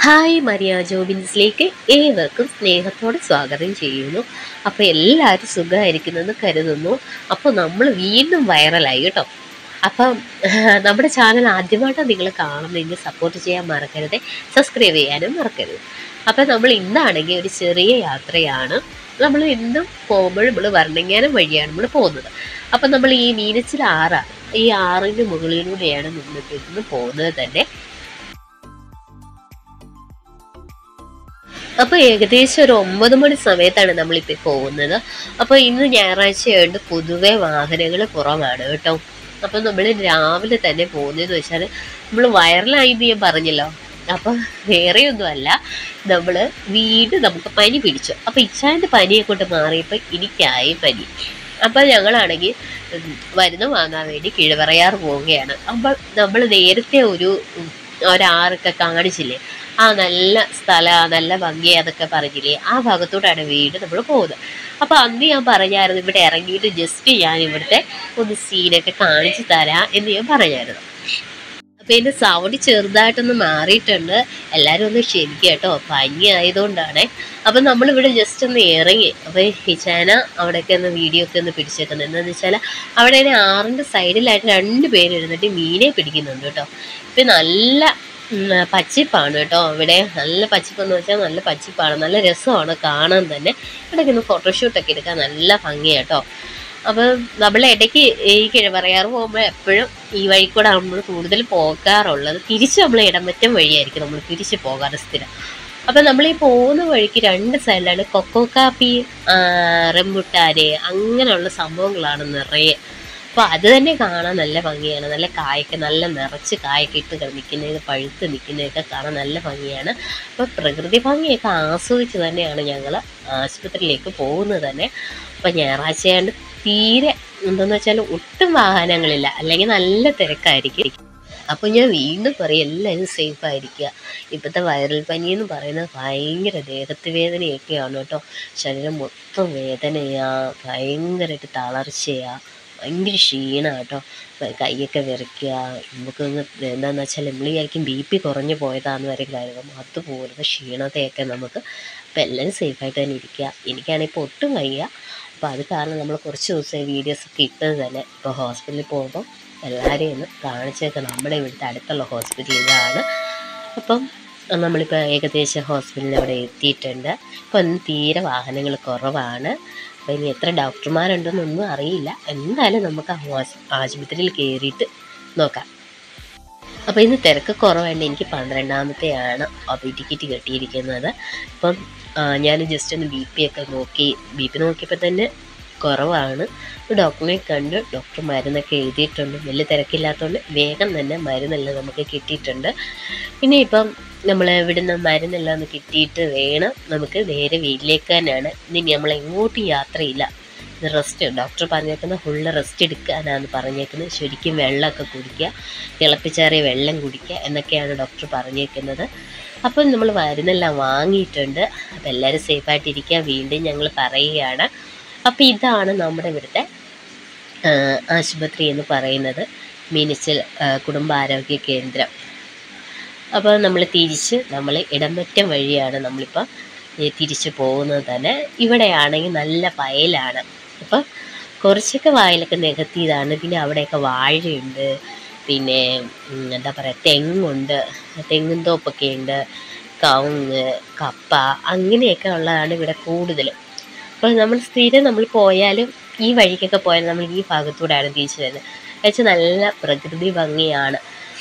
hi Maria ജോബിൻസിലേക്ക് ഏവർക്കും സ്നേഹത്തോടെ സ്വാഗതം ചെയ്യുന്നു അപ്പോൾ എല്ലാവരും സുഖമായിരിക്കുന്നെന്ന് കരുതുന്നു അപ്പോൾ നമ്മൾ വീണ്ടും വൈറലായി കേട്ടോ അപ്പം നമ്മുടെ ചാനൽ ആദ്യമായിട്ടാണ് നിങ്ങൾ കാണുന്നതെങ്കിൽ സപ്പോർട്ട് ചെയ്യാൻ മറക്കരുത് സബ്സ്ക്രൈബ് ചെയ്യാനും മറക്കരുത് അപ്പം നമ്മൾ ഇന്നാണെങ്കിൽ ഒരു ചെറിയ യാത്രയാണ് നമ്മൾ ഇന്നും പോകുമ്പോൾ നമ്മൾ വർണ്ണങ്ങാനം വഴിയാണ് നമ്മൾ പോകുന്നത് അപ്പം നമ്മൾ ഈ മീനച്ചിൽ ആറാണ് ഈ ആറിൻ്റെ മുകളിലൂടെയാണ് നിന്നിട്ട് ഇന്ന് പോകുന്നത് തന്നെ അപ്പോൾ ഏകദേശം ഒരു ഒമ്പത് മണി സമയത്താണ് നമ്മളിപ്പോൾ പോകുന്നത് അപ്പോൾ ഇന്ന് ഞായറാഴ്ചയായതുകൊണ്ട് പൊതുവെ വാഹനങ്ങൾ കുറവാണ് കേട്ടോ അപ്പോൾ നമ്മൾ രാവിലെ തന്നെ പോകുന്നതെന്ന് വെച്ചാൽ നമ്മൾ വൈറലായി എന്ന് ഞാൻ പറഞ്ഞല്ലോ അപ്പം വേറെയൊന്നുമല്ല നമ്മൾ വീട് നമുക്ക് പനി പിടിച്ചു അപ്പോൾ ഇച്ചാൻ്റെ പനിയെ കൊണ്ട് മാറിയപ്പോൾ എനിക്കായി പനി അപ്പോൾ ഞങ്ങളാണെങ്കിൽ ഉം, മരുന്ന് വാങ്ങാൻ വേണ്ടി കിഴവറയാർ പോവുകയാണ് അപ്പോൾ നമ്മൾ നേരത്തെ ഒരു ഉം, ഒരാറൊക്കെ കാണിച്ചില്ലേ ആ നല്ല സ്ഥല നല്ല ഭംഗി അതൊക്കെ പറഞ്ഞില്ലേ ആ ഭാഗത്തോട്ടാണ് വീട് നമ്മൾ പോകുന്നത് അപ്പോൾ അന്ന് ഞാൻ പറഞ്ഞായിരുന്നു ഇവിടെ ഇറങ്ങിയിട്ട് ജസ്റ്റ് ഞാൻ ഇവിടുത്തെ ഒന്ന് സീനൊക്കെ കാണിച്ചു തരാം എന്ന് ഞാൻ പറഞ്ഞായിരുന്നു അപ്പോൾ എൻ്റെ സൗണ്ട് ചെറുതായിട്ടൊന്ന് മാറിയിട്ടുണ്ട് എല്ലാവരും ഒന്ന് ക്ഷമിക്കുക കേട്ടോ പനി ആയതുകൊണ്ടാണ് അപ്പം നമ്മളിവിടെ ജസ്റ്റ് ഒന്ന് ഇറങ്ങി അപ്പോൾ ഹിച്ചാന അവിടെയൊക്കെ ഒന്ന് വീഡിയോ ഒക്കെ ഒന്ന് പിടിച്ചേക്കുന്നത് എന്താണെന്ന് വെച്ചാൽ അവിടെ ഇങ്ങനെ ആറിൻ്റെ സൈഡിലായിട്ട് രണ്ട് പേര് ഇരുന്നിട്ട് മീനെ പിടിക്കുന്നുണ്ട് കേട്ടോ ഇപ്പം നല്ല ഉം, പച്ചിപ്പാണ് കേട്ടോ ഇവിടെ നല്ല പച്ചിപ്പെന്ന് വെച്ചാൽ നല്ല പച്ചിപ്പാണ് നല്ല രസമാണ് കാണാൻ തന്നെ ഇവിടെയൊക്കെ ഒന്ന് ഫോട്ടോഷൂട്ടൊക്കെ എടുക്കാൻ നല്ല ഭംഗിയാണ് കേട്ടോ അപ്പം നമ്മൾ ഇടയ്ക്ക് ഈ കിഴവറയാറ് പോകുമ്പോൾ എപ്പോഴും ഈ വഴി കൂടെ നമ്മൾ കൂടുതൽ പോകാറുള്ളത് തിരിച്ച് നമ്മൾ ഇടമറ്റം വഴിയായിരിക്കും നമ്മൾ തിരിച്ച് പോകാറ് സ്ഥിരം അപ്പം നമ്മൾ ഈ പോകുന്ന വഴിക്ക് രണ്ട് സൈഡിലാണ് കൊക്കോ കാപ്പി ആ, റംബുട്ടാന് അങ്ങനെയുള്ള സംഭവങ്ങളാണ് നിറയെ അപ്പോൾ അത് തന്നെ കാണാൻ നല്ല ഭംഗിയാണ് നല്ല കായൊക്കെ നല്ല നിറച്ച് കായൊക്കെ ഇട്ട് നിൽക്കുന്നത് പഴുത്ത് നിൽക്കുന്നതൊക്കെ കാണാൻ നല്ല ഭംഗിയാണ് അപ്പോൾ പ്രകൃതി ഭംഗിയൊക്കെ ആസ്വദിച്ച് തന്നെയാണ് ഞങ്ങൾ ആശുപത്രിയിലേക്ക് പോകുന്നത് തന്നെ അപ്പോൾ ഞായറാഴ്ചയാണ്ട് തീരെ എന്താണെന്ന് വെച്ചാൽ ഒട്ടും വാഹനങ്ങളില്ല അല്ലെങ്കിൽ നല്ല തിരക്കായിരിക്കും അപ്പോൾ ഞാൻ വീണ്ടും പറയും എല്ലാവരും സേഫ് ആയിരിക്കുക ഇപ്പോഴത്തെ വൈറൽ പനി എന്ന് പറയുന്നത് ഭയങ്കര ദേഹത്ത് വേദനയൊക്കെയാണ് കേട്ടോ ശരീരം മൊത്തം വേദനയാ ഭയങ്കരമായിട്ട് തളർച്ചയാ ഭയങ്കര ക്ഷീണമാണ് കേട്ടോ കൈയൊക്കെ വിറയ്ക്കുക നമുക്കൊന്ന് എന്താണെന്ന് വെച്ചാൽ നമ്മൾ വിചാരിക്കും ബി പി കുറഞ്ഞു പോയതാന്ന് വരെ കരുതും അതുപോലത്തെ ക്ഷീണതയൊക്കെ നമുക്ക് അപ്പോൾ എല്ലാവരും സേഫായിട്ട് തന്നെ ഇരിക്കുക എനിക്കാണെങ്കിൽ ഇപ്പോൾ ഒട്ടും വയ്യ അപ്പോൾ അത് കാരണം നമ്മൾ കുറച്ച് ദിവസമായി വീഡിയോസൊക്കെ ഇട്ടത് തന്നെ ഇപ്പോൾ ഹോസ്പിറ്റലിൽ പോകുമ്പോൾ എല്ലാവരെയും ഒന്ന് കാണിച്ചേക്ക് നമ്മുടെ ഇവിടുത്തെ അടുത്തുള്ള ഹോസ്പിറ്റൽ ഇതാണ് അപ്പം നമ്മളിപ്പോൾ ഏകദേശം ഹോസ്പിറ്റലിൽ അവിടെ എത്തിയിട്ടുണ്ട് അപ്പോൾ ഇന്ന് തീരെ വാഹനങ്ങൾ കുറവാണ് അപ്പോൾ ഇനി എത്ര ഡോക്ടർമാരുണ്ടെന്നൊന്നും അറിയില്ല എന്തായാലും നമുക്ക് ആ ഹോസ് ആശുപത്രിയിൽ കയറിയിട്ട് നോക്കാം അപ്പോൾ ഇന്ന് തിരക്ക് കുറവായതുകൊണ്ട് എനിക്ക് പന്ത്രണ്ടാമത്തെയാണ് ഒ പി ടിക്കറ്റ് കിട്ടിയിരിക്കുന്നത് അപ്പം ഞാൻ ജസ്റ്റ് ഒന്ന് ബി പി ഒക്കെ നോക്കി ബി പി നോക്കിയപ്പോൾ തന്നെ കുറവാണ് ഡോക്ടറിനെ കണ്ട് ഡോക്ടർ മരുന്നൊക്കെ എഴുതിയിട്ടുണ്ട് വലിയ തിരക്കില്ലാത്തതുകൊണ്ട് വേഗം തന്നെ മരുന്നെല്ലാം നമുക്ക് കിട്ടിയിട്ടുണ്ട് പിന്നെ ഇപ്പം നമ്മൾ ഇവിടുന്ന് മരുന്നെല്ലാം ഒന്ന് കിട്ടിയിട്ട് വേണം നമുക്ക് നേരെ വീട്ടിലേക്ക് തന്നെയാണ് ഇനി നമ്മൾ എങ്ങോട്ടും യാത്രയില്ല റെസ്റ്റ് ഡോക്ടർ പറഞ്ഞേക്കുന്നത് ഫുള്ള് റെസ്റ്റ് എടുക്കാനാണ് പറഞ്ഞേക്കുന്നത് ശരിക്കും വെള്ളമൊക്കെ കുടിക്കുക തിളപ്പിച്ചാറിയ വെള്ളം കുടിക്കുക എന്നൊക്കെയാണ് ഡോക്ടർ പറഞ്ഞേക്കുന്നത് അപ്പം നമ്മൾ മരുന്നെല്ലാം വാങ്ങിയിട്ടുണ്ട് അപ്പം എല്ലാവരും സേഫായിട്ടിരിക്കുക വീണ്ടും ഞങ്ങൾ പറയുകയാണ് അപ്പോൾ ഇതാണ് നമ്മുടെ ഇവിടുത്തെ ആ, ആശുപത്രി എന്ന് പറയുന്നത് മീനച്ചിൽ ആ, കുടുംബാരോഗ്യ കേന്ദ്രം അപ്പോൾ നമ്മൾ തിരിച്ച് നമ്മൾ ഇടമറ്റം വഴിയാണ് നമ്മളിപ്പോൾ ഈ തിരിച്ച് പോകുന്നത് തന്നെ ഇവിടെയാണെങ്കിൽ നല്ല വയലാണ് അപ്പോൾ കുറച്ചൊക്കെ വയലൊക്കെ നികത്തിയതാണ് പിന്നെ അവിടെയൊക്കെ വാഴയുണ്ട് പിന്നെ ഉം, എന്താ പറയുക തെങ്ങുണ്ട് തെങ്ങും തോപ്പൊക്കെ ഉണ്ട് കവുങ്ങ് കപ്പ അങ്ങനെയൊക്കെ ഉള്ളതാണ് ഇവിടെ കൂടുതലും അപ്പോൾ നമ്മൾ സ്ഥിരം നമ്മൾ പോയാലും ഈ വഴിക്കൊക്കെ പോയാൽ നമ്മൾ ഈ ഭാഗത്തൂടെയാണ് തിരിച്ചു വരുന്നത് വെച്ചാൽ നല്ല പ്രകൃതി ഭംഗിയാണ്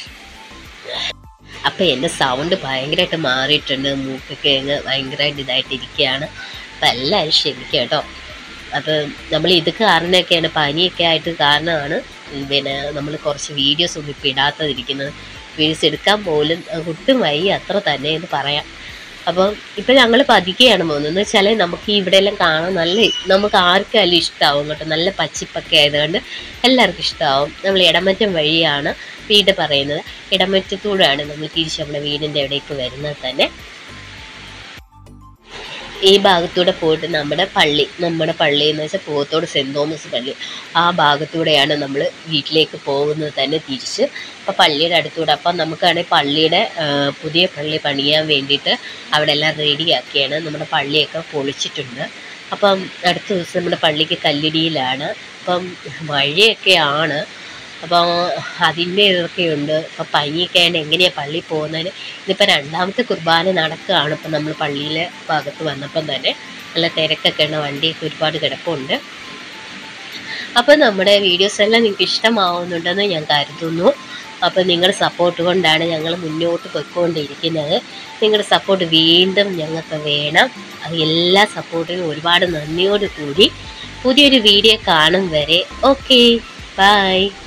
അപ്പം എൻ്റെ സൗണ്ട് ഭയങ്കരമായിട്ട് മാറിയിട്ടുണ്ട് മൂക്കൊക്കെ അങ്ങ് ഭയങ്കരമായിട്ട് ഇതായിട്ടിരിക്കുകയാണ് അപ്പം എല്ലാവരും ക്ഷമിക്കുക കേട്ടോ അപ്പം നമ്മൾ ഇത് കാരണമൊക്കെയാണ് പനിയൊക്കെ ആയിട്ട് കാരണമാണ് പിന്നെ നമ്മൾ കുറച്ച് വീഡിയോസ് ഒന്നും ഇപ്പം ഇടാത്തതിരിക്കുന്നത് വീഡിയോസ് എടുക്കാൻ പോലും അഹ് ഒട്ടും വയ്യ അത്ര തന്നെ എന്ന് പറയാം അപ്പം ഇപ്പം ഞങ്ങൾ പതിക്കെയാണ് പോകുന്നത് എന്ന് വെച്ചാൽ നമുക്ക് ഇവിടെ എല്ലാം കാണാൻ നല്ല നമുക്ക് ആർക്കായാലും ഇഷ്ടമാവും കേട്ടോ നല്ല പച്ചിപ്പൊക്കെ ആയതുകൊണ്ട് എല്ലാവർക്കും ഇഷ്ടമാവും നമ്മൾ ഇടമറ്റം വഴിയാണ് വീട് പറയുന്നത് ഇടമറ്റത്തൂടെയാണ് നമ്മൾ തിരിച്ച് നമ്മുടെ വീടിൻ്റെ അവിടേക്ക് വരുന്നത് തന്നെ ഈ ഭാഗത്തൂടെ പോയിട്ട് നമ്മുടെ പള്ളി നമ്മുടെ പള്ളി എന്ന് വെച്ചാൽ പോത്തോട് സെൻറ് തോമസ് പള്ളി ആ ഭാഗത്തൂടെയാണ് നമ്മൾ വീട്ടിലേക്ക് പോകുന്നത് തന്നെ തിരിച്ച് അപ്പോൾ പള്ളിയുടെ അടുത്തൂടെ അപ്പം നമുക്കാണെങ്കിൽ പള്ളിയുടെ ആ, പുതിയ പള്ളി പണിയാൻ വേണ്ടിയിട്ട് അവിടെ എല്ലാം റെഡിയാക്കിയാണ് നമ്മുടെ പള്ളിയൊക്കെ പൊളിച്ചിട്ടുണ്ട് അപ്പം അടുത്ത ദിവസം നമ്മുടെ പള്ളിക്ക് കല്ലിടിയിലാണ് അപ്പം മഴയൊക്കെയാണ് അപ്പോൾ അതിൻ്റെ ഇതൊക്കെയുണ്ട് അപ്പോൾ പനിയൊക്കെ ആയതുകൊണ്ട് എങ്ങനെയാണ് പള്ളിയിൽ പോകുന്നതിന് ഇതിപ്പോൾ രണ്ടാമത്തെ കുർബാന നടക്കുകയാണ് ഇപ്പം നമ്മൾ പള്ളിയിലെ ഭാഗത്ത് വന്നപ്പം തന്നെ നല്ല തിരക്കൊക്കെ ഉണ്ട് വണ്ടിയൊക്കെ ഒരുപാട് കിടപ്പുണ്ട് അപ്പോൾ നമ്മുടെ വീഡിയോസ് എല്ലാം നിങ്ങൾക്ക് ഇഷ്ടമാവുന്നുണ്ടെന്ന് ഞാൻ കരുതുന്നു അപ്പോൾ നിങ്ങളുടെ സപ്പോർട്ട് കൊണ്ടാണ് ഞങ്ങൾ മുന്നോട്ട് പോയിക്കൊണ്ടിരിക്കുന്നത് നിങ്ങളുടെ സപ്പോർട്ട് വീണ്ടും ഞങ്ങൾക്ക് വേണം അത് എല്ലാ സപ്പോർട്ടിനും ഒരുപാട് നന്ദിയോട് കൂടി പുതിയൊരു വീഡിയോ കാണും വരെ ഓക്കെ ബൈ